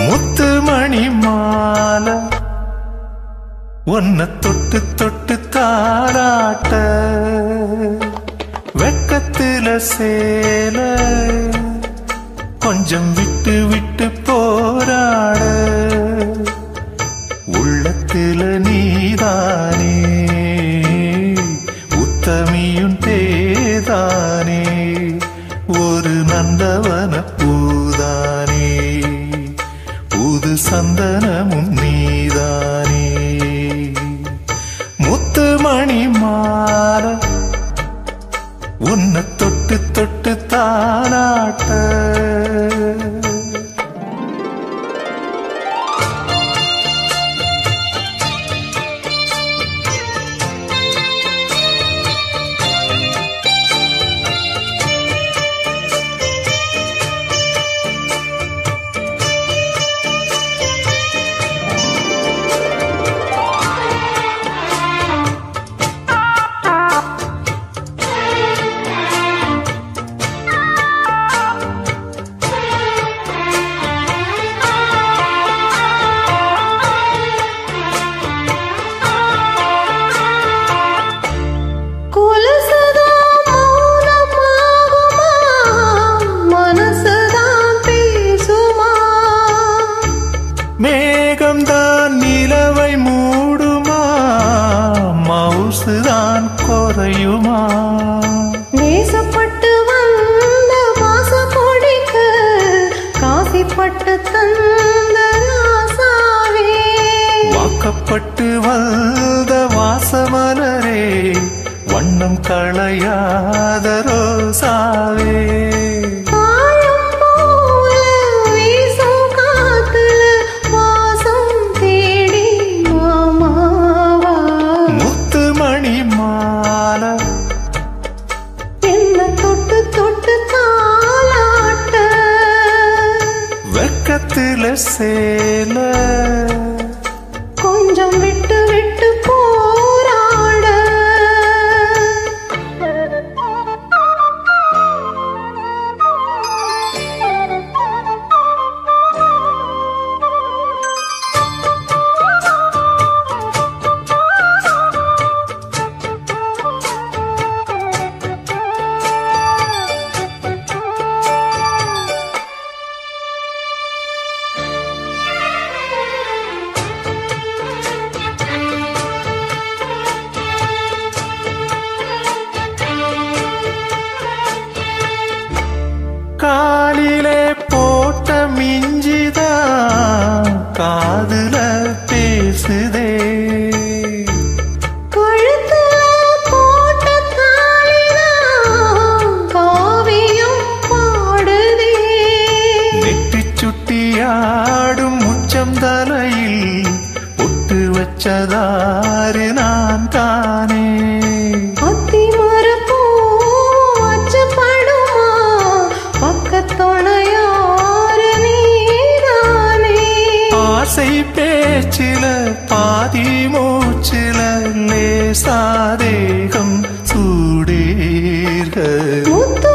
முத்து மணி மாலை உன்னை தொட்டு தொட்டு தாராட்ட வெக்கத்துல சேல கொஞ்சம் விட்டு விட்டு போராட உள்ளத்துல நீதானே உத்தமியும் தேதானே ஒரு நந்தவன பூதானே புது சந்தனமும் நீதானே முத்துமணி மாற உன்னை தொட்டு தொட்டு தானாட்ட கொலுசுதான் மௌனமாகுமா? மனசுதான் பேசுமா? மேகம்தான் நிலவை மூடுமா மவுசுதான் குறையுமா நேசப்பட்டு வந்த வாசப்பொடிக்க காசிப்பட்டு தந்த ராசாவே. வாக்கப்பட்டு வந்த வாசமலரே வண்ணம் களையாத ரோசாவே ஆழம் போல வீசும் காத்துல வாசம் தேடி மாமாவா. முத்துமணி மாலை என்ன தொட்டு தொட்டு தாலாட்ட வெக்கத்துல சேல கொஞ்சம் விட்டு விட்டு போராட காலிலே போட்ட மிஞ்சிதான் காதுல பேசுதே கழுத்துல போட்ட தாலிதான் காவியம் பாடுதே நெற்றி சுட்டியாடும் உச்சம் தலையில் பொட்டு வச்சதாறு நான் தானே அத்தி மரப்பூ அச்சப்படுமா பக்கத்துணையாரு நீதானே ஆசை பேச்சில பாதி மூச்சில லேசாதேகம் சூடேர்கள் முத்து